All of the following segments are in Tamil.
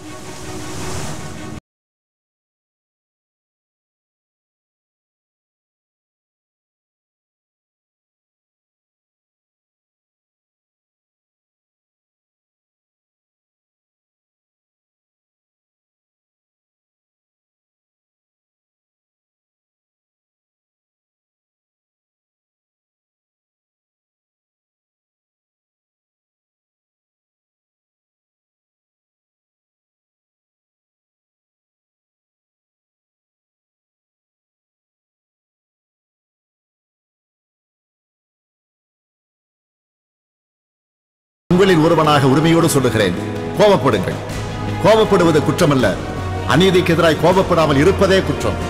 உங்களில் ஒருவனாக உரிமையோடு சொல்லுகிறேன் கோபப்படுங்கள் கோபப்படுவது குற்றமல்ல அநீதிக்கு எதிராய் கோபப்படாமல் இருப்பதே குற்றம்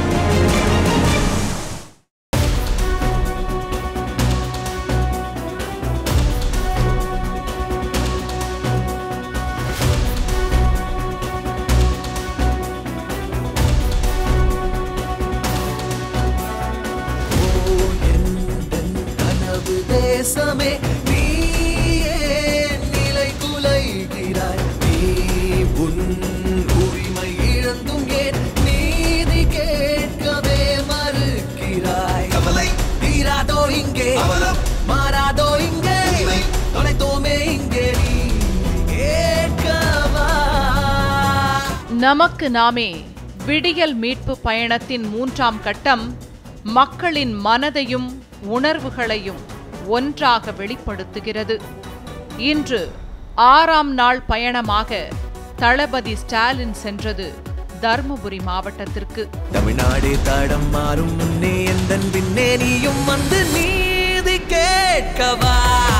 கனவு தேசமே நீ ஏன் நிலை குலைகிறாய் நீ உன் உரிமை இழந்தும் ஏன் நீதி கேட்கவே மறுக்கிறாய் கவலை தீராதோ இங்கே மாறாதோ இங்கே தொலைத்தோமே இங்கே நீ கேட்கவா நமக்கு நாமே விடியல் மீட்பு பயணத்தின் மூன்றாம் கட்டம் மக்களின் மனதையும் உணர்வுகளையும் ஒன்றாக வெளிப்படுத்துகிறது இன்று ஆறாம் நாள் பயணமாக தளபதி ஸ்டாலின் சென்றது தர்மபுரி மாவட்டத்திற்கு தமிழ்நாடு தடம் மாறும் முன்னே எந்தன் பின்னே நீயும் வந்து நீதி கேட்கவா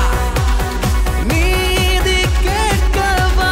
நீதி கேட்கவா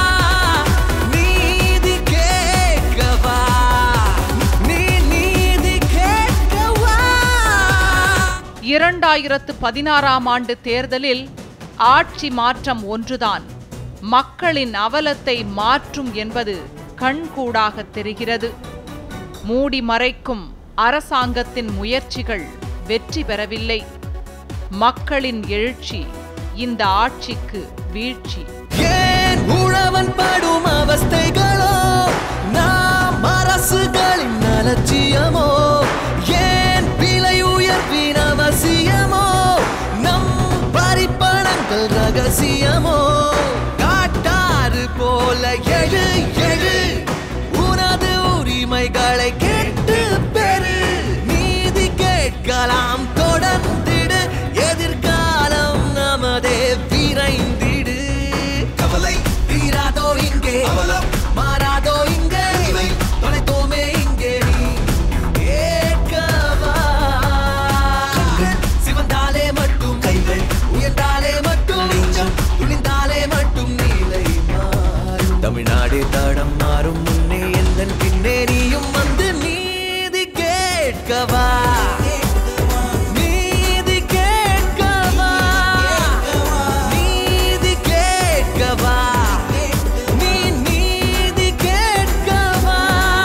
நீதி கேட்கவா நீ நீதி கேட்கவா இரண்டாயிரத்து பதினாறாம் ஆண்டு தேர்தலில் ஆட்சி மாற்றம் ஒன்றுதான் மக்களின் அவலத்தை மாற்றும் என்பது கண்கூடாக தெரிகிறது மூடி மறைக்கும் அரசாங்கத்தின் முயற்சிகள் வெற்றி பெறவில்லை மக்களின் எழுச்சி இந்த ஆட்சிக்கு வீழ்ச்சி ஏன் உழவன் படும் அவஸ்தைகளோ நாம் அரசுகளின் அலட்சியமோ ஏன் விலை உயர்வின் அவசியமோ நம் பறிப்பணங்கள் ரகசியமோ காட்டாறு போல எழு எழு உனது உரிமைகளை கேட்டு பெறு நீதி கேட்கலாம் தொடர்ந்திடு எதிர்காலம் நமதே விரைந்திடு கவலை தீராதோ இங்கே மாறாதோ இங்கே தொலைத்தோமே இங்கே நீ கேட்கவா கண்கள் சிவந்தாலே மட்டும் கைகள் உயர்ந்தாலே மட்டும் நெஞ்சம் துணிந்தாலே மட்டும் நீலை மாறும் தமிழ்நாடு தடம் மாறும் முன்னே எந்தன் பின்னே நீயும் வந்து நீதி கேட்கவா நீதி கேட்கவா நீதி கேட்கவா நீ நீதி கேட்கவா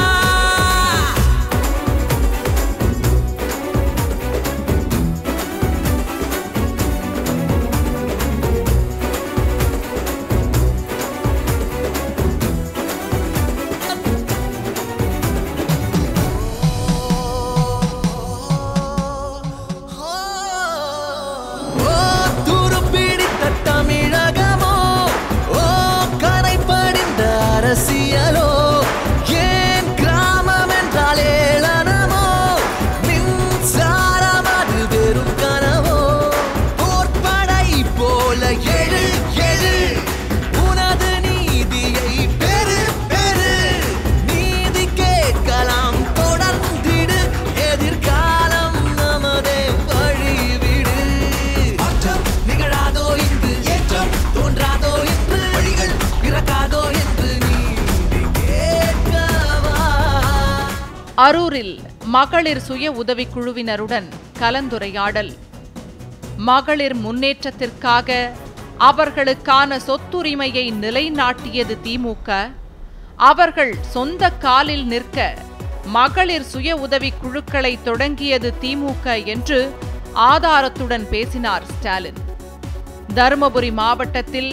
ஓ துருப்பிடித்த தமிழகமோ ஓ கரை படிந்த அரசியலோ ஏன் கிராமம் என்றால் ஏளனமோ மின்சாரம் அது வெறும் கனவோ போர்ப்படை போல எழு எழு உனது நீதியை பெரு பெரு நீதி கேட்கலாம் தொடர்ந்திடு எதிர்காலம் நமதே வழிவிடு மாற்றம் நிகழாதோ இன்று ஏற்றம் தோன்றாதோ என்று வழிகள் பிறக்காதோ என்று நீதி கேட்கவா அரூரில் மகளிர் சுய உதவிக்குழுவினருடன் கலந்துரையாடல் மகளிர் முன்னேற்றத்திற்காக அவர்களுக்கான சொத்துரிமையை நிலைநாட்டியது திமுக அவர்கள் சொந்த காலில் நிற்க மகளிர் சுய உதவிக் குழுக்களை தொடங்கியது திமுக என்று ஆதாரத்துடன் பேசினார் ஸ்டாலின் தருமபுரி மாவட்டத்தில்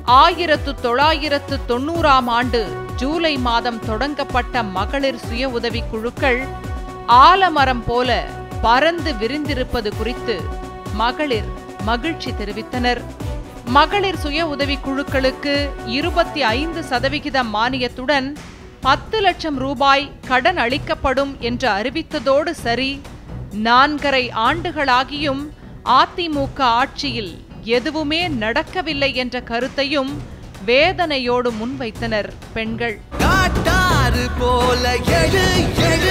ஆயிரத்து தொள்ளாயிரத்து தொண்ணூறாம் ஆண்டு ஜூலை மாதம் தொடங்கப்பட்ட மகளிர் சுய உதவிக் குழுக்கள் ஆலமரம் போல பறந்து விரிந்திருப்பது குறித்து மகளிர் மகிழ்ச்சி தெரிவித்தனர் மகளிர் சுய உதவிக் குழுக்களுக்கு இருபத்தி ஐந்து சதவிகித மானியத்துடன் பத்து லட்சம் ரூபாய் கடன் அளிக்கப்படும் என்று அறிவித்ததோடு சரி நான்கரை ஆண்டுகளாகியும் அதிமுக ஆட்சியில் எதுவுமே நடக்கவில்லை என்ற கருத்தையும் வேதனையோடு முன்வைத்தனர் பெண்கள் காட்டாறு போல எழு எழு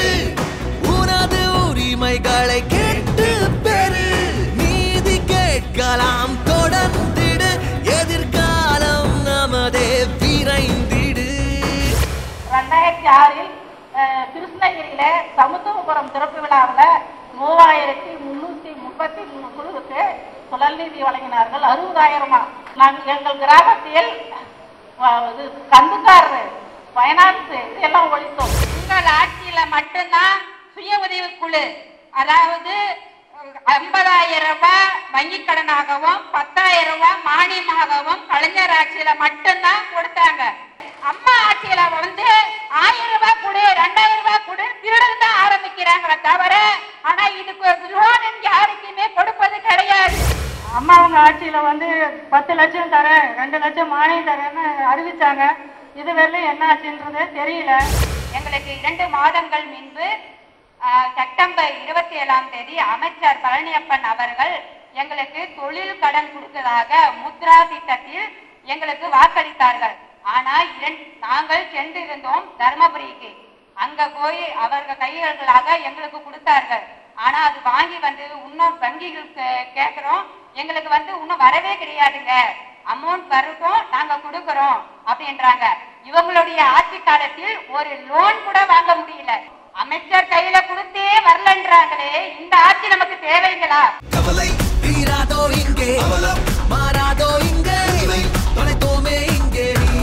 உனது உரிமைகளை கேட்டு பெறு நீதி கேட்கலாம் தொடர்ந்திடு எதிர்காலம் நமதே விரைந்திடு ரெண்டாயிரத்தி ஆறில் அஹ், கிருஷ்ணகிரியில சமுத்திரபுரம் திறப்பு விழாவில் மூவாயிரத்தி முன்னூத்தி முப்பத்தி மூணு குழுவுக்கு சுழல் நிதி வழங்கினார்கள் அறுபதாயிரமா நாங்கள் எங்கள் கிராமத்தில் அஹ், இது கந்துக்காரர் ஃபைனான்ஸ் இதெல்லாம் ஒழித்தோம் உங்கள் ஆட்சியில மட்டும்தான் சுய உதவி குழு அதாவது ஐம்பதாயிரம் ரூபாய் வங்கி கடனாகவும் பத்தாயிரம் ரூபாய் மானியமாகவும் கலைஞர் ஆட்சியில மட்டும்தான் கொடுத்தாங்க அம்மா ஆட்சியில வந்து ஆயிரம் ரூபாய் கொடு ரெண்டாயிரம் ரூபாய் கொடு திருடன் தான் ஆரம்பிக்கிறாங்களே தவிர ஆனா இதுக்கு லோன் யாருக்குமே கொடுப்பது கிடையாது அம்மா அவங்க ஆட்சியில வந்து பத்து லட்சம் தரேன் ரெண்டு லட்சம் மானியம் தரேன்னு அறிவிச்சாங்க இது வரையிலும் என்ன ஆச்சுன்றதே தெரியல எங்களுக்கு இரண்டு மாதங்கள் முன்பு ஆ, செப்டம்பர் இருபத்தி ஏழாம் தேதி அமைச்சர் பழனியப்பன் அவர்கள் எங்களுக்கு தொழில் கடன் கொடுத்ததாக முத்ரா திட்டத்தில் எங்களுக்கு வாக்களித்தார்கள் ஆனா இரண்டு நாங்கள் சென்றிருந்தோம் தர்மபுரிக்கு அங்க போய் அவர்கள் கையல்களாக எங்களுக்கு கொடுத்தார்கள் ஆனா அது வாங்கி வந்து இன்னும் வங்கிகளுக்கு கேட்கிறோம் எங்களுக்கு வந்து இன்னும் வரவே கிடையாதுங்க அமௌண்ட் வரட்டும் நாங்க கொடுக்கறோம் அப்படின்றாங்க இவங்களுடைய ஆட்சி காலத்தில் ஒரு லோன் கூட வாங்க முடியல அமைச்சர் கையில கொடுத்தே வரலன்றாங்களே இந்த ஆட்சி நமக்கு தேவைங்களா கவலை தீராதோ இங்கே அவலம் மாறாதோ இங்கே தொலைத்தோமே இங்கே நீ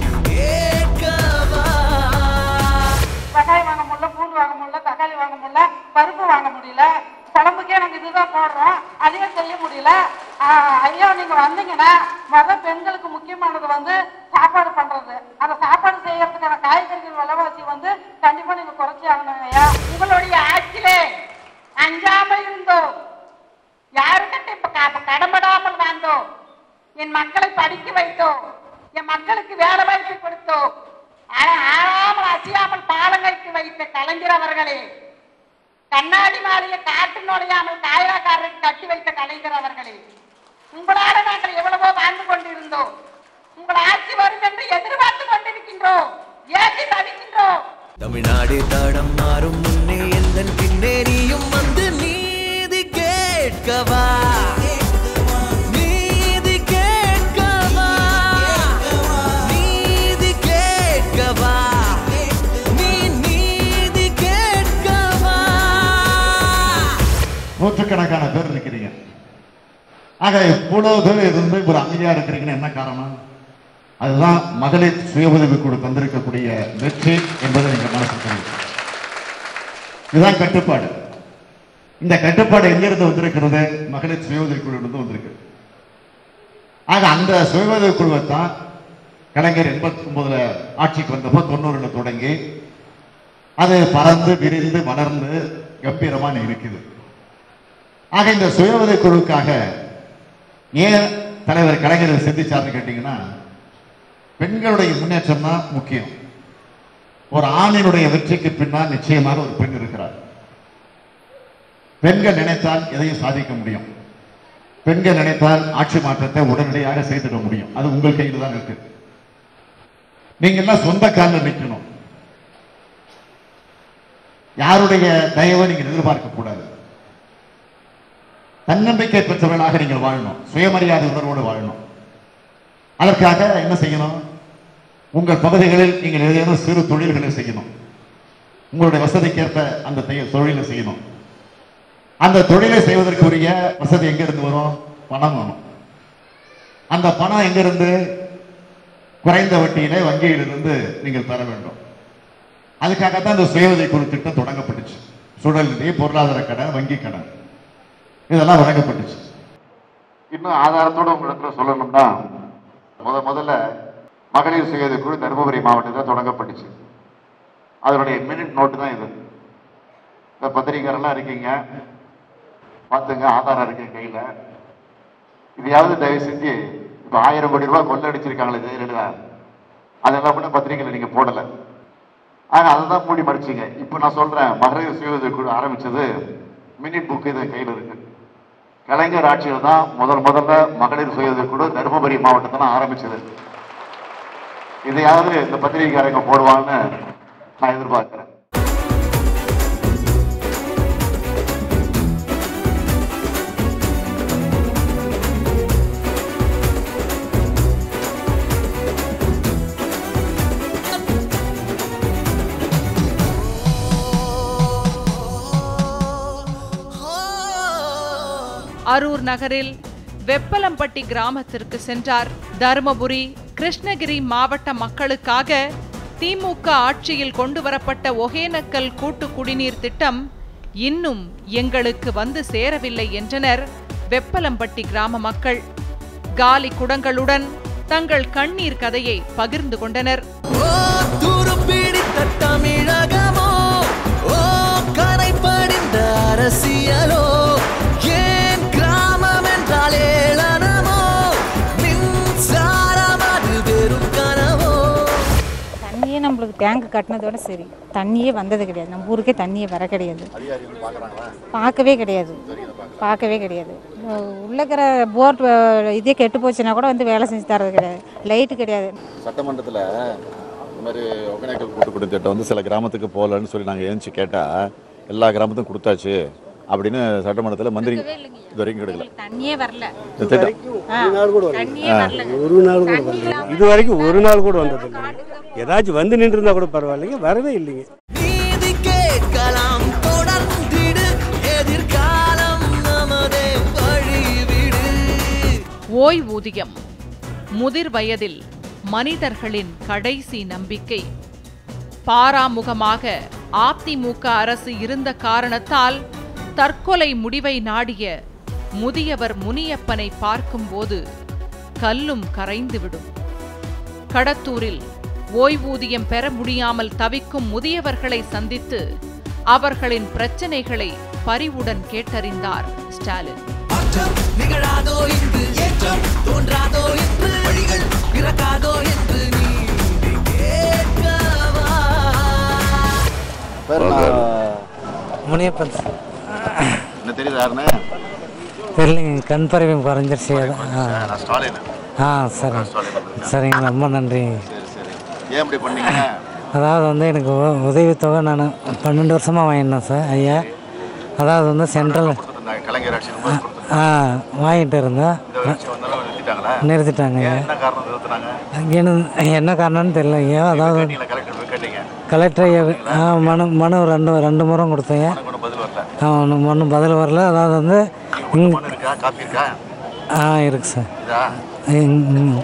கேட்கவா வெங்காயம் வாங்க முடியல பூண்டு வாங்க முடியல தக்காளி வாங்க முடியல பருப்பு வாங்க முடியல குழம்புக்கே நாங்க இதுதான் போடுறோம் அதையும் செய்ய முடியல ஆஹ் ஐயா நீங்க வந்தீங்கன்னா மொத பெண்களுக்கு முக்கியமானது வந்து சாப்பாடு பண்றது அந்த சாப்பாடு செய்யறதுக்கான காய்கறிகள் விலைவாசி வந்து கண்டிப்பா நீங்க குறைச்சி ஆகணும் ஐயா உங்களுடைய ஆட்சியிலே அஞ்சாமல் இருந்தோம் யாருக்கிட்ட இப்ப க- கடன்படாமல் வாழ்ந்தோம் என் மக்களை படிக்க வைத்தோம் என் மக்களுக்கு வேலை வாய்ப்பு கொடுத்தோம் ஆனா ஆறாமல் அசையாமல் பாலங்களுக்கு வைத்த கலைஞர் அவர்களே கண்ணாடி மாளிகை காட்டு நுழையாமல் காயலாக்காரருக்கு கட்டி வைத்த கலைஞர் அவர்களே உங்களால நாங்கள் எவ்வளவோ வாழ்ந்து கொண்டிருந்தோம் உங்கள் ஆட்சி வரும் என்று எதிர்பார்த்து கொண்டிருக்கின்றோம் ஏற்றி தவிக்கின்றோம் தமிழ்நாடு தடம் மாறும் முன்னே எந்தன் பின்னே நீயும் வந்து நீதி கேட்கவா நீதி கேட்கவா நீதி கேட்கவா நீ நீதி கேட்கவா நூற்றுக்கணக்கான பேர் இருக்கிறீங்க ஆக இவ்வளவு பேர் இருந்து ஒரு அமைதியா இருக்கிறீங்கன்னு என்ன காரணம் அதுதான் மகளிர் சுய உதவி குழு தந்திருக்கக்கூடிய வெற்றி என்பதை நீங்க மனசு தெரியும் இதுதான் கட்டுப்பாடு இந்த கட்டுப்பாடு எங்கிருந்து வந்திருக்கிறது மகளிர் சுய உதவி குழு இருந்து வந்திருக்கு ஆக அந்த சுய உதவி குழுவை தான் கலைஞர் எண்பத்தி ஒன்பதுல ஆட்சிக்கு வந்தப்போ தொண்ணூறுல தொடங்கி அது பறந்து விரிந்து வளர்ந்து கம்பீரமா இருக்குது ஆக இந்த சுய உதவி குழுவுக்காக ஏன் தலைவர் கலைஞர் சிந்திச்சார்னு கேட்டீங்கன்னா பெண்களுடைய முன்னேற்றம் தான் முக்கியம் ஒரு ஆணினுடைய வெற்றிக்கு பின்னால் நிச்சயமாக ஒரு பெண் இருக்கிறார் பெண்கள் நினைத்தால் எதையும் சாதிக்க முடியும் பெண்கள் நினைத்தால் ஆட்சி மாற்றத்தை உடனடியாக செய்திட முடியும் அது உங்கள் கையில் தான் இருக்கு நீங்க எல்லாம் சொந்த காலில் நிற்கணும் யாருடைய தயவை நீங்கள் எதிர்பார்க்க கூடாது தன்னம்பிக்கை பெற்றவர்களாக நீங்கள் வாழணும் சுயமரியாதை உணர்வோடு வாழணும் அதற்காக என்ன செய்யணும் உங்கள் பகுதிகளில் நீங்கள் ஏதேனும் சிறு தொழில்களை செய்யணும் உங்களுடைய வசதிக்கேற்ப அந்த தெ- தொழிலை செய்யணும் அந்த தொழிலை செய்வதற்கு உரிய வசதி எங்கிருந்து வரும் பணம் வரும் அந்த பணம் எங்கிருந்து குறைந்த வட்டியிலே வங்கியிலிருந்து நீங்கள் பெற வேண்டும் அதுக்காகத்தான் இந்த சுய உதவி குழு திட்டம் தொடங்கப்பட்டுச்சு சுழல் நிதி பொருளாதார கடன் வங்கி கடன் இதெல்லாம் வழங்கப்பட்டுச்சு இன்னும் ஆதாரத்தோட உங்களுக்கு சொல்லணும்னா முத முதல்ல மகளிர் சுயது குழு தருமபுரி மாவட்டத்தில் தொடங்கப்பட்டுச்சு அதனுடைய மினிட் நோட்டு தான் இது இந்த பத்திரிகைலாம் இருக்கீங்க பார்த்துங்க ஆதாரம் இருக்கு கையில் இதையாவது தயவு செஞ்சு இப்போ ஆயிரம் கோடி ரூபாய் கொள்ளடிச்சிருக்காங்களே ஜெயலலிதா அதெல்லாம் கூட பத்திரிகையில் நீங்கள் போடலை ஆக அதை தான் மூடி மறைச்சிங்க இப்போ நான் சொல்கிறேன் மகளிர் சுய குழு ஆரம்பிச்சது மினிட் புக் இது கையில் இருக்கு கலைஞர் ஆட்சியில் தான் முதல் முதல்ல மகளிர் சுய குழு தருமபுரி மாவட்டத்தில் ஆரம்பிச்சது இதையாவது இந்த பத்திரிகைக்காரங்க போடுவான்னு நான் எதிர்பார்க்கிறேன் அரூர் நகரில் வெப்பலம்பட்டி கிராமத்திற்கு சென்றார் தருமபுரி கிருஷ்ணகிரி மாவட்ட மக்களுக்காக திமுக ஆட்சியில் கொண்டுவரப்பட்ட ஒகேனக்கல் கூட்டு குடிநீர் திட்டம் இன்னும் எங்களுக்கு வந்து சேரவில்லை என்றனர் வெப்பலம்பட்டி கிராம மக்கள் காலி குடங்களுடன் தங்கள் கண்ணீர் கதையை பகிர்ந்து கொண்டனர் ஓ துருப்பிடித்த தமிழகமோ ஓ கரை படிந்த அரசியலோ ஏன் கிராமம் என்றால் ஏளனமோ மின்சாரம் அது வெறும் கனவோ தண்ணியே நம்மளுக்கு டேங்க் கட்டினதோட சரி தண்ணியே வந்தது கிடையாது நம்ம ஊருக்கே தண்ணியே வர கிடையாது பார்க்கவே கிடையாது பார்க்கவே கிடையாது உள்ளக்கிற போர் இதே கெட்டு போச்சுன்னா கூட வந்து வேலை செஞ்சு தரது கிடையாது லைட்டு கிடையாது சட்டமன்றத்தில் இந்த மாதிரி ஒகேனக்கல் கூட்டுக்குடி திட்டம் வந்து சில கிராமத்துக்கு போகலன்னு சொல்லி நாங்கள் ஏஞ்சி கேட்டால் எல்லா கிராமத்துக்கும் கொடுத்தாச்சு அப்படின்னு சட்டமன்றத்தில் மந்திரி இது வரைக்கும் கிடைக்கல தண்ணியே வரல இந்த திட்டம் தண்ணியே வரல ஒரு நாள் கூட வரல இது வரைக்கும் ஒரு நாள் கூட வந்தது இல்லை ஏதாச்சும் வந்து நின்று இருந்தா கூட பரவாயில்லைங்க வரவே இல்லைங்க நீதி கேட்கலாம் தொடர்ந்திடு எதிர்காலம் நமதே வழிவிடு ஓய்வூதியம் முதிர் வயதில் மனிதர்களின் கடைசி நம்பிக்கை பாராமுகமாக அதிமுக அரசு இருந்த காரணத்தால் தற்கொலை முடிவை நாடிய முதியவர் முனியப்பனை பார்க்கும்போது கல்லும் கரைந்துவிடும் கடத்தூரில் ஓய்வூதியம் பெற முடியாமல் தவிக்கும் முதியவர்களை சந்தித்து அவர்களின் பிரச்சனைகளை பரிவுடன் கேட்டறிந்தார் ஸ்டாலின் மாற்றம் நிகழாதோ இன்று ஏற்றம் தோன்றாதோ என்று வழிகள் பிறக்காதோ என்று நீதி கேட்கவா பேர் முனியப்பன் என்ன தெரியுது யாருன்னு தெரியலைங்க கண் பறவை குறைஞ்சிருச்சு ஆ நான் ஸ்டாலின் ஆ சரி சரிங்க ரொம்ப நன்றிங்க சரி சரி ஏன் இப்படி பண்ணீங்க அதாவது வந்து எனக்கு உ- உதவித்தொகை நான் பன்னெண்டு வருஷமாக வாங்கினேன் சார் ஐயா அதாவது வந்து சென்ட்ரல் கொடுத்துருந்தாங்க கலைஞர் ஆட்சியில் போது கொடுத்து ஆ வாங்கிட்டு இருந்தேன் இந்த ஆட்சி வந்தாலும் நிறுத்திட்டாங்களா நிறுத்திட்டாங்க ஐயா ஏன் என்ன காரணம் நிறுத்தினாங்க என்ன என்ன காரணம்னு தெரியல ஐயா அதாவது கேட்டீங்களா கலெக்டர் போய் கேட்டீங்க கலெக்டர் ஐயா ஆ மனு மனு ரெண்டு ரெண்டு முறை கொடுத்தேன் எனக்கு ஒன்றும் பதில் வரல ஆ ஒன்றும் ஒன்றும் பதில் வரல அதாவது வந்து இங் மனு இருக்கா காப்பி இருக்கா ஆ இருக்கு சார் இதா இங்- ம்.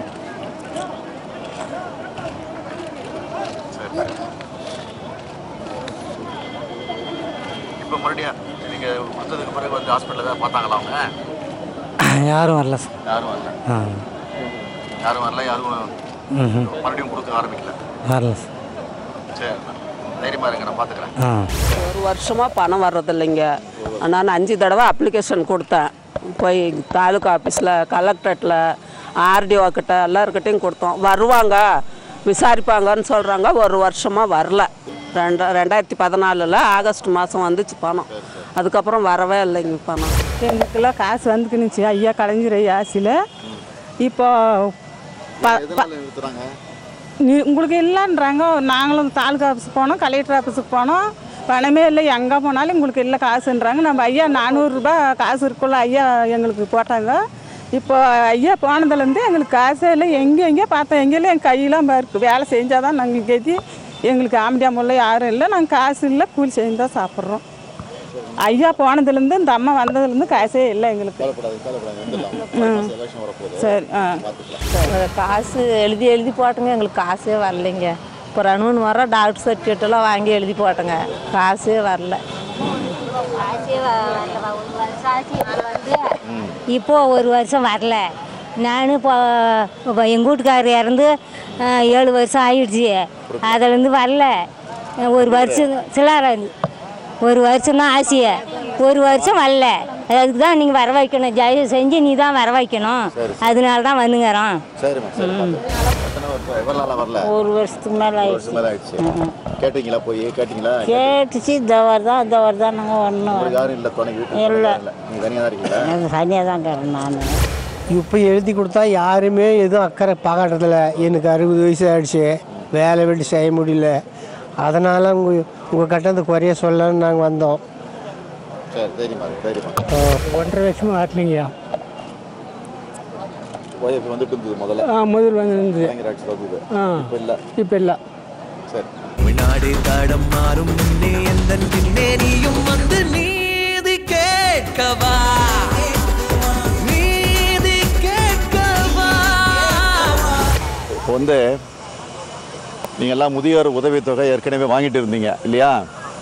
இப்போ மறுபடியும் நீங்க கொடுத்ததுக்கு பிறகு வந்து ஹாஸ்பிட்டலில் தான் பார்த்தாங்களா அவங்க யாரும் வரல சார் யாரும் வரல ஆ யாரும் வரல யாரும் ம் மறுபடியும் கொடுக்க ஆரம்பிக்கல வரல சார் சரி தைரியமா இருங்க நான் பார்த்துக்கிறேன் ஆ ஒரு வருஷமாக பணம் வர்றதில்லைங்க நான் அஞ்சு தடவை அப்ளிகேஷன் கொடுத்தேன் போய் தாலுக்கா ஆஃபீஸில் கலெக்டரேட்டில் ஆர்டிஓ கிட்ட எல்லாருக்கிட்டையும் கொடுத்தோம் வருவாங்க விசாரிப்பாங்கன்னு சொல்கிறாங்க ஒரு வருஷமாக வரல ரெண்டு ரெண்டாயிரத்தி பதினாலில் ஆகஸ்ட் மாதம் வந்துச்சு பணம் அதுக்கப்புறம் வரவே இல்லைங்க பணம் எங்களுக்கெல்லாம் காசு வந்துக்குனுச்சு ஐயா கலைஞர் ஐயா ஆசியில் இப்போ ப- ப- நிறுத்துறாங்க நீ உங்களுக்கு இல்லைன்றாங்க நாங்களும் தாலுகா ஆஃபீஸுக்கு போனோம் கலெக்டர் ஆஃபீஸுக்கு போனோம் பணமே இல்லை எங்கே போனாலும் உங்களுக்கு இல்லை காசுன்றாங்க நம்ம ஐயா நானூறுரூபா காசு இருக்குள்ள ஐயா எங்களுக்கு போட்டாங்க இப்போ ஐயா போனதுலேருந்து எங்களுக்கு காசே இல்லை எங்கே எங்கே பார்த்தோம் எங்கேயும் என் கையெல்லாம் இருக்கு வேலை செஞ்சால் தான் நாங்கள் கெதி எங்களுக்கு ஆம்படியா முல்லை யாரும் இல்லை நாங்கள் காசு இல்லை கூலி செஞ்சு தான் சாப்பிட்றோம் ஐயா போனதுலேருந்து இந்த அம்மா வந்ததுலேருந்து காசே இல்லை எங்களுக்கு சரி ஆ காசு எழுதி எழுதி போட்டுங்க எங்களுக்கு காசே வரலைங்க இப்போ ரெண்டு மூணு வாரம் டாக்டர் சர்டிஃபிகேட் எல்லாம் வாங்கி எழுதி போட்டேங்க காசே வரல காசே வ- வரல ஒரு வருஷம் ஆச்சு இப்போ வந்து இப்போ ஒரு வருஷம் வரல நான் இப்போ இப்போ எங்கள் வீட்டுக்காரர் இறந்து அஹ், ஏழு வருஷம் ஆயிடுச்சு அதுலேருந்து வரல அஹ், ஒரு வருஷம் சிலார ஒரு வருஷம் தான் ஆசிய ஒரு வருஷம் வரல அதுக்கு தான் நீங்கள் வர வைக்கணும் தயவு செஞ்சு நீ தான் வர வைக்கணும் அதனால தான் வந்துங்கிறோம் சரிம்மா சரி எத்தனை வருஷம் எவ்வளோ நாளாக வரல ஒரு வருஷத்துக்கு மேலே ஒரு வருஷம் மேலே ஆயிடுச்சு கேட்டீங்களா போய் கேட்டீங்களா கேட்டுச்சு இந்த வருதான் இந்த வருதான் நாங்கள் ஒன்றும் உங்களுக்கு யாரும் இல்லை துணைக்கு வீட்டுக்கு இல்லை. இல்லை நீங்கள் தனியாக தான் இருக்கீங்களா தனியாக தான் இருக்கிறேன் நான் இப்போ எழுதி கொடுத்தா யாருமே எதுவும் அக்கறை பார்க்கறதில்ல எனக்கு அறுபது வயசு ஆயிடுச்சு வேலை வெட்டி செய்ய முடியல அதனால் உங்கள் உங்கள் கிட்ட இந்த குறைய சொல்லன்னு நாங்கள் வந்தோம் சரி சரிம்மா சரிம்மா ஒன்றரை வருஷமாக ஆட்டலிங்கய்யா ஒய்ஃப் வந்துட்டு இருந்தது முதல்ல ஆ முதல் வந்து இருந்தது கலைஞர் ஆட்சி வந்தது ஆ இப்போ இல்லை இப்போ இல்லை சரி தமிழ்நாடு தடம் மாறும் முன்னே எந்தன் பின்னே நீயும் வந்து நீதி கேட்கவா நீதி கேட்கவா இப்போ வந்து நீங்கள் எல்லாம் முதியோர் உதவித்தொகை ஏற்கனவே வாங்கிட்டு இருந்தீங்க இல்லையா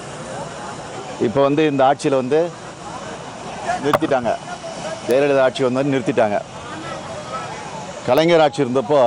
இப்போ வந்து இந்த ஆட்சியில் வந்து நிறுத்திட்டாங்க ஜெயலலிதா ஆட்சி வந்து நிறுத்திட்டாங்க கலைஞர் ஆட்சி இருந்தப்போ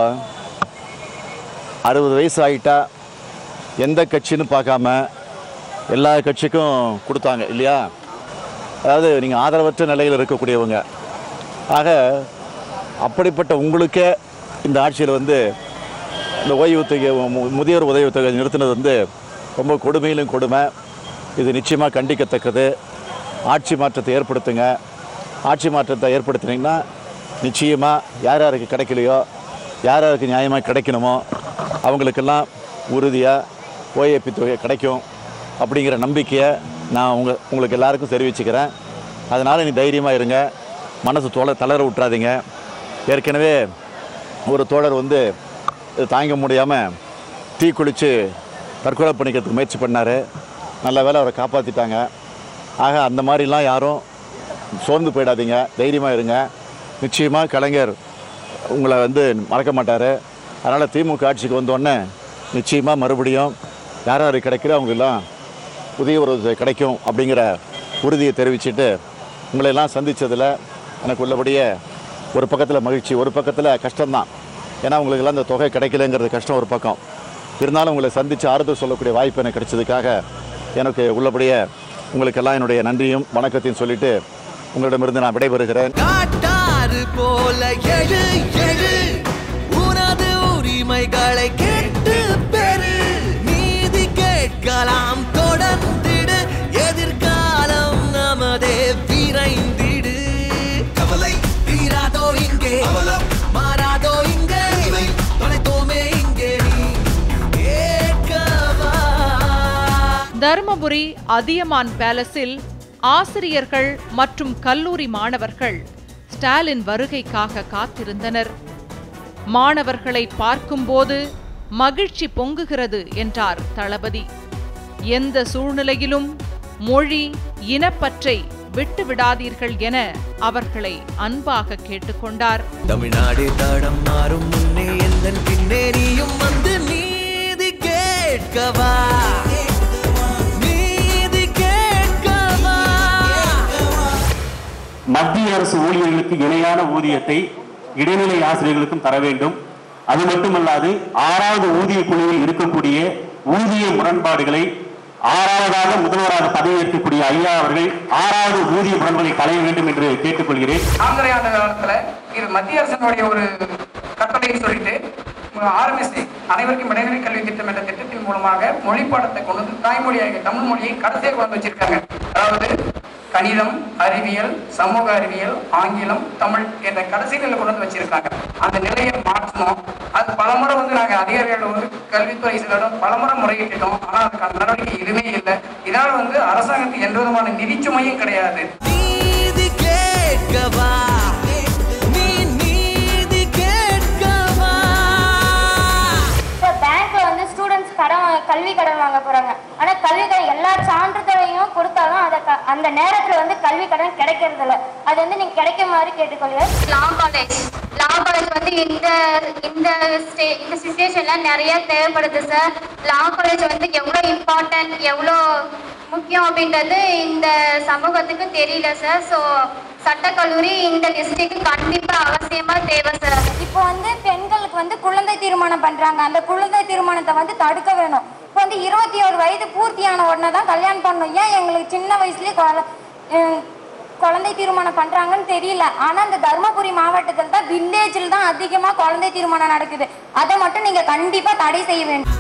அறுபது வயசு ஆகிட்டா எந்த கட்சின்னு பார்க்காம எல்லா கட்சிக்கும் கொடுத்தாங்க இல்லையா அதாவது நீங்கள் ஆதரவற்ற நிலையில் இருக்கக்கூடியவங்க ஆக அப்படிப்பட்ட உங்களுக்கே இந்த ஆட்சியில் வந்து இந்த ஓய்வுத்தொகை மு- முதியோர் உதவித்தொகை நிறுத்தினது வந்து ரொம்ப கொடுமையிலும் கொடுமை இது நிச்சயமாக கண்டிக்கத்தக்கது ஆட்சி மாற்றத்தை ஏற்படுத்துங்க ஆட்சி மாற்றத்தை ஏற்படுத்தினீங்கன்னா நிச்சயமாக யார் யாருக்கு கிடைக்கலையோ யார் யாருக்கு நியாயமாக கிடைக்கணுமோ அவங்களுக்கெல்லாம் உறுதியாக ஓஏபி தொகை கிடைக்கும் அப்படிங்கிற நம்பிக்கையை நான் உங்க உங்களுக்கு எல்லாருக்கும் தெரிவிச்சுக்கிறேன் அதனால் நீ தைரியமாக இருங்க மனசு தோலை தளர விட்றாதீங்க ஏற்கனவே ஒரு தோழர் வந்து இது தாங்க முடியாமல் தீ குளித்து தற்கொலை பண்ணிக்கிறதுக்கு முயற்சி பண்ணார் நல்ல வேளை அவரை காப்பாற்றிட்டாங்க ஆக அந்த மாதிரிலாம் யாரும் சோர்ந்து போயிடாதீங்க தைரியமாக இருங்க நிச்சயமாக கலைஞர் உங்களை வந்து மறக்க மாட்டார் அதனால் திமுக ஆட்சிக்கு வந்தோடனே நிச்சயமாக மறுபடியும் யார் யாருக்கு கிடைக்கிறோ அவங்களெல்லாம் புதிய ஒரு கிடைக்கும் அப்படிங்கிற உறுதியை தெரிவிச்சுட்டு உங்களையெல்லாம் சந்தித்ததில் எனக்கு உள்ளபடியே ஒரு பக்கத்தில் மகிழ்ச்சி ஒரு பக்கத்தில் கஷ்டம்தான் ஏன்னா உங்களுக்கெல்லாம் இந்த தொகை கிடைக்கலங்கிறது கஷ்டம் ஒரு பக்கம் இருந்தாலும் உங்களை சந்தித்து ஆறுதல் சொல்லக்கூடிய வாய்ப்பு எனக்கு கிடைச்சதுக்காக எனக்கு உள்ளபடியே உங்களுக்கெல்லாம் என்னுடைய நன்றியும் வணக்கத்தையும் சொல்லிட்டு உங்களிடமிருந்து நான் விடைபெறுகிறேன் காட்டாறு போல எழு எழு உனது உரிமைகளை கேட்டு பெறு நீதி கேட்கலாம் தொடர்ந்திடு எதிர்காலம் நமதே விரைந்திடு கவலை தீராதோ இங்கே மாறாதோ இங்கே தொலைத்தோமே இங்கே நீ கேட்கவா தருமபுரி அதியமான் பேலஸில் ஆசிரியர்கள் மற்றும் கல்லூரி மாணவர்கள் ஸ்டாலின் வருகைக்காக காத்திருந்தனர் மாணவர்களை பார்க்கும்போது மகிழ்ச்சி பொங்குகிறது என்றார் தளபதி எந்த சூழ்நிலையிலும் மொழி இனப்பற்றை விட்டுவிடாதீர்கள் என அவர்களை அன்பாக கேட்டுக்கொண்டார் தமிழ்நாடு தடம் மாறும் முன்னே எந்தன் பின்னே நீயும் வந்து நீதி கேட்கவா நீதி கேட்கவா மத்திய அரசு ஊழியர்களுக்கு இணையான ஊதியத்தை இடைநிலை ஆசிரியர்களுக்கும் தர வேண்டும் அது மட்டுமல்லாது ஆறாவது ஊதிய குழுவில் இருக்கக்கூடிய ஊதிய முரண்பாடுகளை ஆறாவதாக முதல்வராக பதவியேற்கக்கூடிய ஐயா அவர்கள் ஆறாவது ஊதிய முரண்பாடுகளை களைய வேண்டும் என்று கேட்டுக்கொள்கிறேன் ஆந்திரை ஆண்ட காலத்துல இது மத்திய அரசினுடைய ஒரு கட்டளையை சொல்லிட்டு ஆர்எம்எஸ்சி அனைவருக்கும் இடைநிலை கல்வி திட்டம் என்ற திட்டத்தின் மூலமாக மொழி பாடத்தை கொண்டு வந்து தாய்மொழியாக தமிழ் மொழியை கடைசியாக கொண்டு வச்சிருக்காங்க அதாவது கணிதம் அறிவியல் சமூக அறிவியல் ஆங்கிலம் தமிழ் என்ற கடைசி நிலை கொண்டு வந்து வச்சிருக்காங்க அந்த நிலையை மாற்றணும் அது பலமுறை வந்து நாங்க அதிகாரிகளோடு கல்வித்துறை சிலரும் பலமுறை முறையிட்டோம் ஆனா அதுக்கான நடவடிக்கை எதுவுமே இல்லை இதனால் வந்து அரசாங்கத்துக்கு எந்த விதமான நிதிச்சுமையும் கிடையாது நீதி கேட்கவா நீ நீதி கேட்கவா இப்போ பேங்க்ல வந்து ஸ்டூடெண்ட்ஸ் கடன் வா- கல்வி கடன் வாங்க போறாங்க ஆனா கல்வி கடன் எல்லா சான்றிதழையும் கொடுத்தாலும் அதை க- அந்த நேரத்துல வந்து கல்வி கடன் கிடைக்கிறது இல்ல அது வந்து நீங்க கிடைக்க மாதிரி கேட்டுக்கொள்கிறேன் லா காலேஜ் லா காலேஜ் வந்து இந்த இந்த ஸ்டே இந்த சுச்சுவேஷன்ல நிறைய தேவைப்படுது சார் லா காலேஜ் வந்து எவ்வளோ இம்பார்ட்டன்ட் எவ்வளோ முக்கியம் அப்படின்றது இந்த சமூகத்துக்கு தெரியல சார் ஸோ சட்டக்கல்லூரி இந்த டிஸ்ட்ரிக்ட் கண்டிப்பா அவசியமா தேவை சார் இப்போ வந்து பெண்களுக்கு வந்து குழந்தை திருமணம் பண்றாங்க அந்த குழந்தை திருமணத்தை வந்து தடுக்க வேணும் இப்போ வந்து இருபத்தி ஒரு வயது பூர்த்தியான உடனே தான் கல்யாணம் பண்ணணும் ஏன் எங்களுக்கு சின்ன வயசுலயே குழ- அஹ் குழந்தை திருமணம் பண்றாங்கன்னு தெரியல ஆனா இந்த தருமபுரி மாவட்டத்தில் தான் வில்லேஜில் தான் அதிகமா குழந்தை திருமணம் நடக்குது அதை மட்டும் நீங்க கண்டிப்பா தடை செய்ய வேண்டும்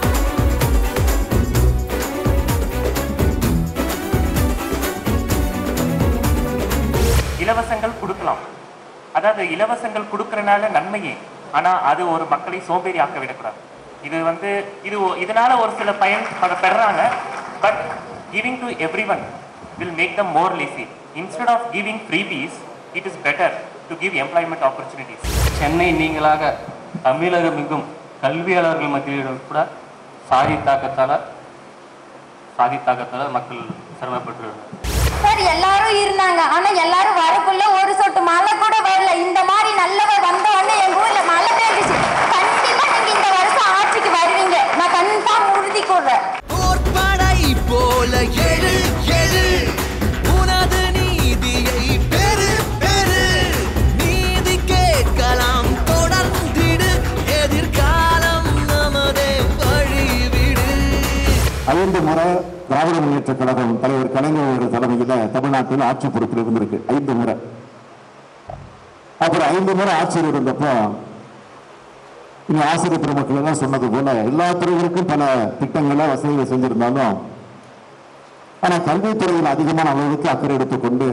இலவசங்கள் கொடுக்கலாம் அதாவது இலவசங்கள் கொடுக்கறனால நன்மையே ஆனா அது ஒரு மக்களை சோம்பேறி ஆக்க விடக்கூடாது இது வந்து இது ஒ- இதனால ஒரு சில பயன் ப- பெறுறாங்க but giving to every one will make them more lazy instead of giving freebies it is better to give employment opportunities Chennai நீங்களாக தமிழகம் எங்கும் கல்வியாளர்கள் மத்தியிலும் கூட சாதி தாக்கத்தால சாதி தாக்கத்தால மக்கள் சிரமப்பட்டு சார் எல்லாரும் இருந்தாங்க ஆனா எல்லாரும் வரக்குள்ள ஒரு சொட்டு மழை கூட வரல இந்த மாதிரி நல்லவர் வந்த உடனே எங்க ஊர்ல மழை பெஞ்சிச்சு கண்டிப்பா நீங்க இந்த வருஷம் ஆட்சிக்கு வருவீங்க நான் கன்ஃபார்ம் உறுதி கூறுறேன் படை போல எழு எழு உனது நீதியை பெரு பெரு நீதி கேட்கலாம் தொடர்ந்திடு எதிர்காலம் நமதே வழிவிடு ஐந்து முறை திராவிட முன்னேற்ற கழகம் தலைவர் கலைஞர் தலைமையில தமிழ்நாட்டில் ஆட்சி பொறுப்பில் இருந்திருக்கு ஐந்து முறை அப்புறம் ஐந்து முறை ஆட்சியில் இருந்தப்போ இங்க ஆசிரியர் பெருமக்கள் எல்லாம் சொன்னது போல எல்லா துறைகளுக்கும் பல திட்டங்களை வசதிகளை செஞ்சிருந்தாலும் ஆனா கல்வித்துறையில் அதிகமான அளவுக்கு அக்கறை எடுத்துக்கொண்டு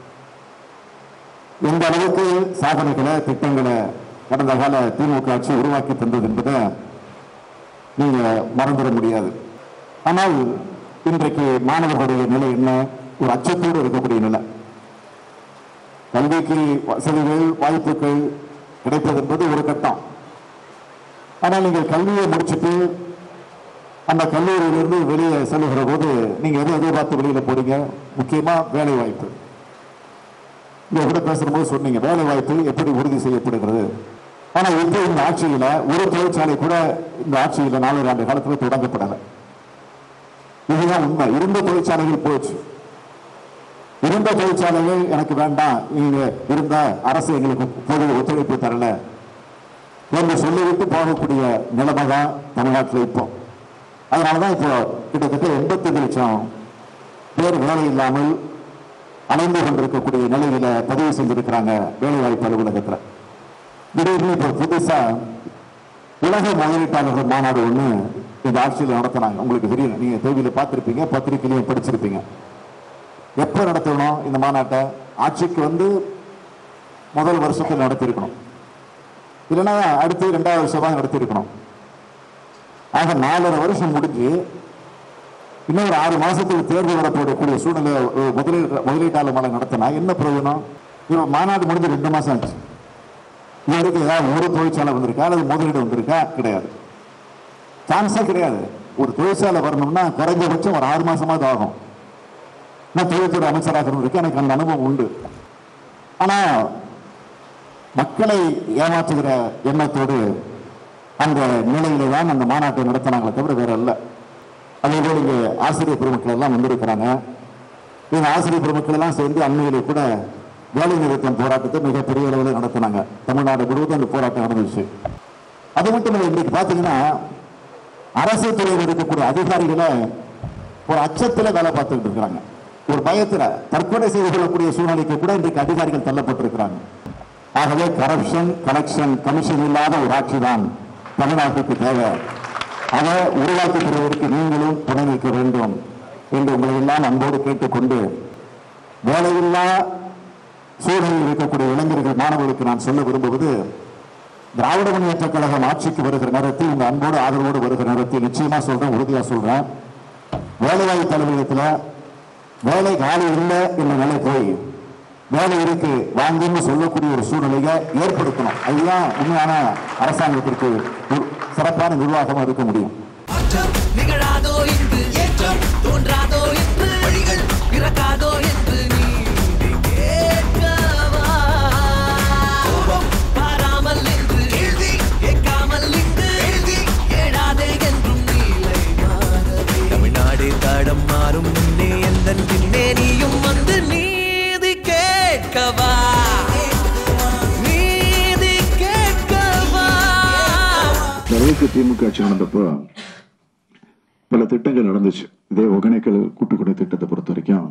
எந்த அளவுக்கு சாதனைகளை திட்டங்களை கடந்த கால திமுக ஆட்சி உருவாக்கி தந்தது என்பதை நீங்க மறந்துட முடியாது ஆனால் இன்றைக்கு மாணவர்களுடைய நிலை என்ன ஒரு அச்சத்தோடு இருக்கக்கூடிய நிலை கல்விக்கு வசதிகள் வாய்ப்புகள் கிடைப்பது என்பது ஒரு கட்டம் ஆனால் நீங்கள் கல்வியை முடிச்சுட்டு அந்த கல்லூரியிலிருந்து வெளியே செல்லுகிற போது நீங்க எதை எதிர்பார்த்து வெளியில போறீங்க முக்கியமா வேலை வாய்ப்பு இங்க கூட பேசும்போது சொன்னீங்க வேலை வாய்ப்பு எப்படி உறுதி செய்யப்படுகிறது ஆனா இப்போ இந்த ஆட்சியில ஒரு தொழிற்சாலை கூட இந்த ஆட்சியில நாலு ஆண்டு காலத்துல தொடங்கப்படலை இதுதான் உண்மை இருந்த தொழிற்சாலைகள் போச்சு இருந்த தொழிற்சாலைகள் எனக்கு வேண்டாம் இங்க இருந்த அரசு எங்களுக்கு பொது ஒத்துழைப்பு தரல என்று சொல்லிவிட்டு போகக்கூடிய நிலைமை தான் தமிழ்நாட்டில் இப்போ அதனாலதான் இப்போ கிட்டத்தட்ட எண்பத்தஞ்சு லட்சம் பேர் வேலை இல்லாமல் அலைந்து கொண்டிருக்கக்கூடிய நிலையில பதிவு செஞ்சிருக்கிறாங்க வேலைவாய்ப்பு அலுவலகத்துல திடீர்னு இப்போ புதுசா உலக முதலீட்டாளர்கள் மாநாடு ஒண்ணு இந்த ஆட்சியில் நடத்தினாங்க உங்களுக்கு தெரியும் நீங்க டிவியில பார்த்திருப்பீங்க பத்திரிகையிலையும் படிச்சிருப்பீங்க எப்ப நடத்தணும் இந்த மாநாட்டை ஆட்சிக்கு வந்து முதல் வருஷத்தில் நடத்தியிருக்கணும் இல்லைன்னா அடுத்து ரெண்டாவது வருஷம் தான் நடத்தியிருக்கணும் ஆக நாலரை வருஷம் முடிஞ்சு இன்னும் ஒரு ஆறு மாசத்துக்கு தேர்தல் வரப்படக்கூடிய சூழ்நிலை ஒரு முதலீட்டு முதலீட்டாளர் மேல நடத்தினா என்ன பிரயோஜனம் இவன் மாநாடு முடிஞ்சு ரெண்டு மாசம் ஆச்சு இது வரைக்கும் ஏதாவது ஒரு தொழிற்சாலை வந்திருக்கா அல்லது முதலீடு வந்திருக்கா கிடையாது சான்ஸே கிடையாது ஒரு தொழிற்சாலை வரணும்னா குறைஞ்சபட்சம் ஒரு ஆறு மாசமாவது ஆகும் நான் தொழில்துறை அமைச்சராக இருந்திருக்கேன் எனக்கு அந்த அனுபவம் உண்டு ஆனா மக்களை ஏமாற்றுகிற எண்ணத்தோடு அந்த நிலையில தான் அந்த மாநாட்டை நடத்தினாங்களே தவிர வேற இல்ல அதே போல இங்க ஆசிரியர் பெருமக்கள் எல்லாம் வந்திருக்கிறாங்க இந்த ஆசிரியர் பெருமக்கள் எல்லாம் சேர்ந்து அண்மையிலே கூட வேலை நிறுத்தம் போராட்டத்தை மிகப்பெரிய அளவில் நடத்தினாங்க தமிழ்நாடு முழுவதும் அந்த போராட்டம் நடந்துச்சு அது மட்டும் இல்லை இன்றைக்கு பார்த்தீங்கன்னா அரசு துறையில் இருக்கக்கூடிய அதிகாரிகளை ஒரு அச்சத்துல வேலை பார்த்துக்கிட்டு இருக்கிறாங்க ஒரு பயத்துல தற்கொலை செய்து கொள்ளக்கூடிய சூழ்நிலைக்கு கூட இன்றைக்கு அதிகாரிகள் தள்ளப்பட்டிருக்கிறாங்க ஆகவே கரப்ஷன் கலெக்ஷன் கமிஷன் இல்லாத ஒரு ஆட்சி தான் தமிழ்நாட்டுக்கு தேவை அதை உருவாக்கி தருவதற்கு நீங்களும் துணை நிற்க வேண்டும் என்று உங்களை எல்லாம் அன்போடு கேட்டுக்கொண்டு வேலையில்லா சூழலில் இருக்கக்கூடிய இளைஞர்கள் மாணவர்களுக்கு நான் சொல்ல விரும்புவது திராவிட முன்னேற்ற கழகம் ஆட்சிக்கு வருகிற நேரத்தில் உங்க அன்போடு ஆதரவோடு வருகிற நேரத்தில் நிச்சயமா சொல்றேன் உறுதியா சொல்றேன் வேலைவாய்ப்பு அலுவலகத்துல வேலை காலி இல்லை என்ற நிலை போய் வேலை இருக்கு வாங்குன்னு சொல்லக்கூடிய ஒரு சூழ்நிலையை ஏற்படுத்தணும் அதுதான் உண்மையான அரசாங்கத்திற்கு ஒரு சிறப்பான நிர்வாகமா இருக்க முடியும் நிகழாதோ என்று ஏற்றம் தோன்றாதோ என்று வழிகள் பிறக்காதோ என்று நீதி கேட்கவா கோபம் பாராமல் என் தடம் மாறும் முன்னே எந்தன் பின்னே நீயும் வந்து நீதி கேட்கவா நீதி கேட்கவா நிறைவுக்கு திமுக ஆட்சி நடந்தப்போ பல திட்டங்கள் நடந்துச்சு இதே ஒகேனக்கல் கூட்டுக்குடி திட்டத்தை பொறுத்த வரைக்கும்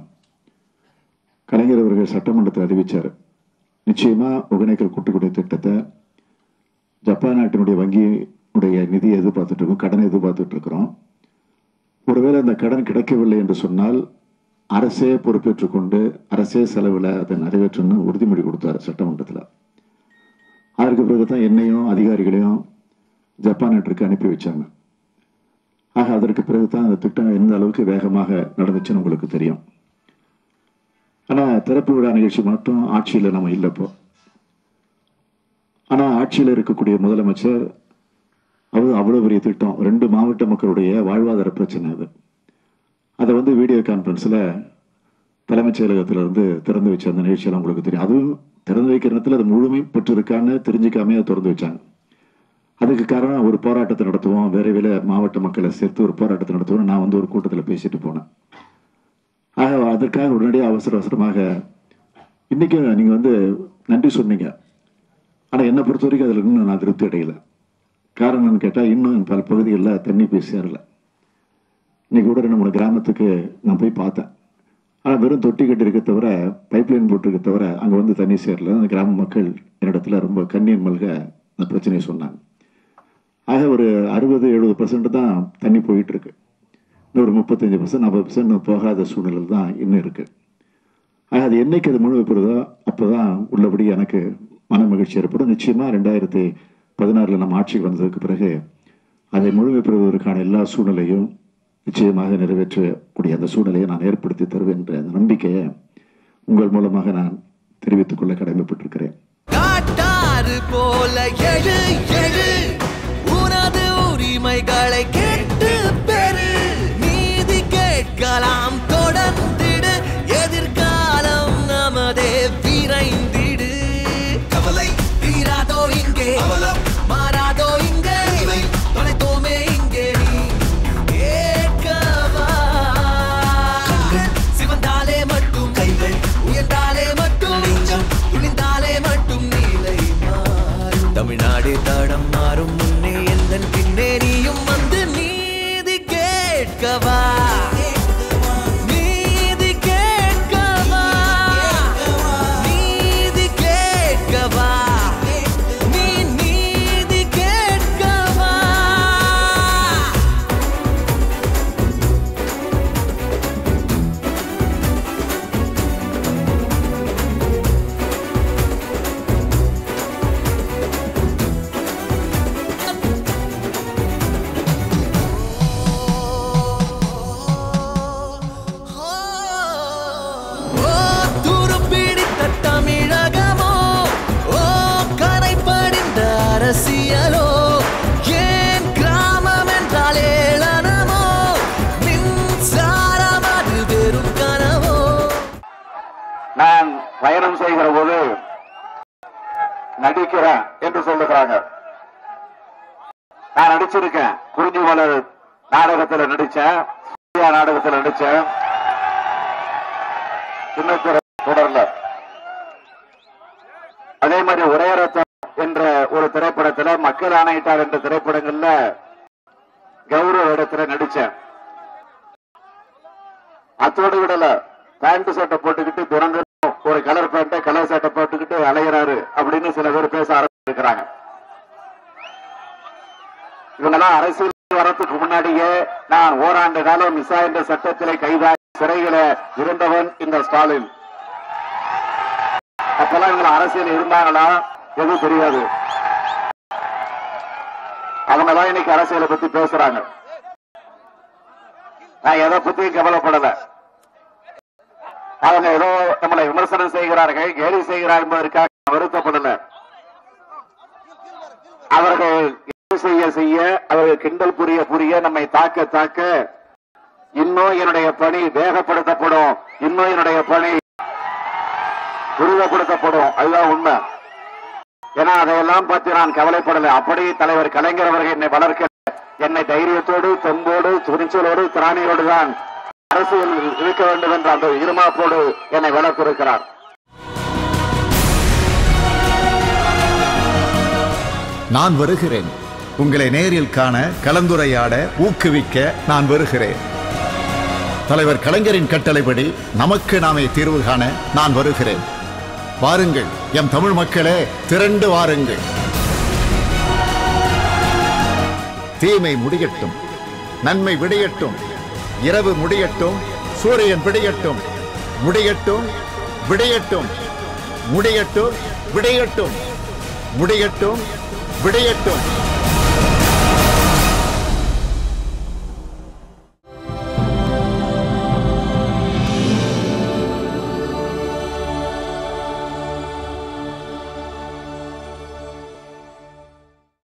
கலைஞர் அவர்கள் சட்டமன்றத்தில் அறிவிச்சார் நிச்சயமா ஒகேனக்கல் கூட்டுக்குடி திட்டத்தை ஜப்பான் நாட்டினுடைய வங்கியுடைய நிதியை எதிர்பார்த்துட்டு இருக்கோம் கடனை எதிர்பார்த்துட்டு இருக்கிறோம் ஒருவேளை அந்த கடன் கிடைக்கவில்லை என்று சொன்னால் அரசே பொறுப்பேற்றுக் கொண்டு அரசே செலவில் அதை நிறைவேற்றணும்னு உறுதிமொழி கொடுத்தார் சட்டமன்றத்தில் அதற்கு பிறகு தான் என்னையும் அதிகாரிகளையும் ஜப்பான் நாட்டிற்கு அனுப்பி வச்சாங்க ஆக அதற்கு பிறகு தான் அந்த திட்டம் எந்த அளவுக்கு வேகமாக நடந்துச்சுன்னு உங்களுக்கு தெரியும் ஆனால் திறப்பு விழா நிகழ்ச்சி மட்டும் ஆட்சியில் நம்ம இல்லைப்போ ஆனால் ஆட்சியில் இருக்கக்கூடிய முதலமைச்சர் அவர் அவ்வளோ பெரிய திட்டம் ரெண்டு மாவட்ட மக்களுடைய வாழ்வாதார பிரச்சனை அது அதை வந்து வீடியோ கான்ஃபரன்ஸில் தலைமைச் செயலகத்தில் இருந்து திறந்து வச்ச அந்த நிகழ்ச்சியெல்லாம் உங்களுக்கு தெரியும் அதுவும் திறந்து வைக்கிற நேரத்தில் அது முழுமை பெற்றிருக்கான்னு தெரிஞ்சுக்காமே அதை திறந்து வச்சாங்க அதுக்கு காரணம் ஒரு போராட்டத்தை நடத்துவோம் விரைவில் மாவட்ட மக்களை சேர்த்து ஒரு போராட்டத்தை நடத்துவோம் நான் வந்து ஒரு கூட்டத்தில் பேசிட்டு போனேன் ஆக அதற்காக உடனடியாக அவசர அவசரமாக இன்னைக்கு நீங்க வந்து நன்றி சொன்னீங்க ஆனா என்னை பொறுத்த வரைக்கும் அதுல இன்னும் நான் திருப்தி அடையல காரணம் என்னன்னு கேட்டா இன்னும் பல பகுதிகளில் தண்ணி போய் சேரல இன்னைக்கு கூட ரெண்டு மூணு கிராமத்துக்கு நான் போய் பார்த்தேன் ஆனால் வெறும் தொட்டி கட்டி இருக்க தவிர பைப்லைன் போட்டிருக்க தவிர அங்கே வந்து தண்ணி சேரல அந்த கிராம மக்கள் என்னிடத்துல ரொம்ப கண்ணீர் மல்க அந்த பிரச்சனையை சொன்னாங்க ஆக ஒரு அறுபது எழுபது பர்சன்ட் தான் தண்ணி போயிட்டு இருக்கு இன்னும் ஒரு முப்பத்தஞ்சு பர்சன்ட் நாற்பது பர்சன்ட் போகாத சூழ்நிலை தான் இன்னும் இருக்கு ஆக அது என்னைக்கு அது முழு பெறுதோ அப்போதான் உள்ளபடி எனக்கு மன மகிழ்ச்சி ஏற்படும் நிச்சயமா ரெண்டாயிரத்தி பதினாறுல நம்ம ஆட்சிக்கு வந்ததுக்கு பிறகு அதை முழுமை பெறுவதற்கான எல்லா சூழ்நிலையும் நிச்சயமாக நிறைவேற்றக்கூடிய அந்த சூழ்நிலையை நான் ஏற்படுத்தி தருவேன் என்ற அந்த நம்பிக்கையை உங்கள் மூலமாக நான் தெரிவித்துக் கொள்ள கடமைப்பட்டிருக்கிறேன் காட்டாறு போல எழு எழு உனது உரிமைகளை கேட்டு பெறு நீதி கேட்கலாம் தொடர்ந்திடு எதிர்காலம் நமதே விரைந்திடு கவலை தீராதோ இங்கே அவலம் மாறாதோ இங்கே தொலைத்தோமே இங்கே நீ கேட்கவா கண்கள் சிவந்தாலே மட்டும் கைகள் உயர்ந்தாலே மட்டும் நெஞ்சம் துணிந்தாலே மட்டும் நீலை மாறும் தமிழ்நாடு தடம் மாறும் முன்னே எந்தன் பின்னே நீயும் வந்து நீதி கேட்கவா நீதி கேட்கவா நீதி கேட்கவா நீ நீதி கேட்கவா ஓ துருப்பிடித்த தமிழகமோ ஓ கரை படிந்த அரசியலோ ஏன் கிராமம் என்றால் ஏளனமோ மின்சாரம் அது வெறும் கனவோ நான் பயணம் செய்கிற போது நடிக்கிறேன் என்று சொல்லுகிறாங்க நான் நடிச்சிருக்கேன் குறிஞ்சி மலர் நாடகத்துல நடிச்சேன் சூர்யா நாடகத்துல நடிச்சேன் சின்னத்திரை தொடர்ல அதே மாதிரி ஒரே ரத்தம் என்ற ஒரு திரைப்படத்துல மக்கள் ஆணையிட்டார் என்ற திரைப்படங்கள்ல கௌரவ இடத்துல நடிச்சேன் அத்தோடு விடல பேண்ட் சட்டை போட்டுக்கிட்டு தினந்தோறும் ஒரு கலர் பேண்ட கலர் சட்டை போட்டுக்கிட்டு அலையிறாரு அப்படின்னு சில பேர் பேச ஆரம்பிச்சிருக்கிறாங்க இவங்கெல்லாம் அரசியல் வரத்துக்கு முன்னாடியே நான் ஓராண்டு காலம் மிசா என்ற சட்டத்திலே கைதாகி சிறையில இருந்தவன் இந்த ஸ்டாலின் அப்பெல்லாம் இவங்க அரசியல் இருந்தாங்களா எதுவும் தெரியாது அவங்க தான் இன்னைக்கு அரசியலை பத்தி பேசுறாங்க நான் எதை பத்தியும் கவலைப்படல அவங்க ஏதோ நம்மளை விமர்சனம் செய்கிறார்கள் கேலி செய்கிறார்கள் என்பதற்காக நான் வருத்தப்படல அவர்கள் கேலி செய்ய செய்ய அவர்கள் கிண்டல் புரிய புரிய நம்மை தாக்க தாக்க இன்னும் என்னுடைய பணி வேகப்படுத்தப்படும் இன்னும் என்னுடைய பணி துரிதப்படுத்தப்படும் அதுதான் உண்மை ஏன்னா அதையெல்லாம் பற்றி நான் கவலைப்படலை அப்படி தலைவர் கலைஞர் அவர்கள் என்னை வளர்க்க என்னை தைரியத்தோடு தெம்போடு துணிச்சலோடு திராணியோடு தான் அரசியலில் இருக்க வேண்டும் என்ற அந்த இருமாப்போடு என்னை வளர்த்திருக்கிறார் நான் வருகிறேன் உங்களை நேரில் காண கலந்துரையாட ஊக்குவிக்க நான் வருகிறேன் தலைவர் கலைஞரின் கட்டளைப்படி நமக்கு நாமே தீர்வு காண நான் வருகிறேன் வாருங்கள் எம் தமிழ் மக்களே திரண்டு வாருங்கள் தீமை முடியட்டும் நன்மை விடியட்டும் இரவு முடியட்டும் சூரியன் விடியட்டும் முடியட்டும் விடியட்டும் முடியட்டும் விடியட்டும் முடியட்டும் விடியட்டும்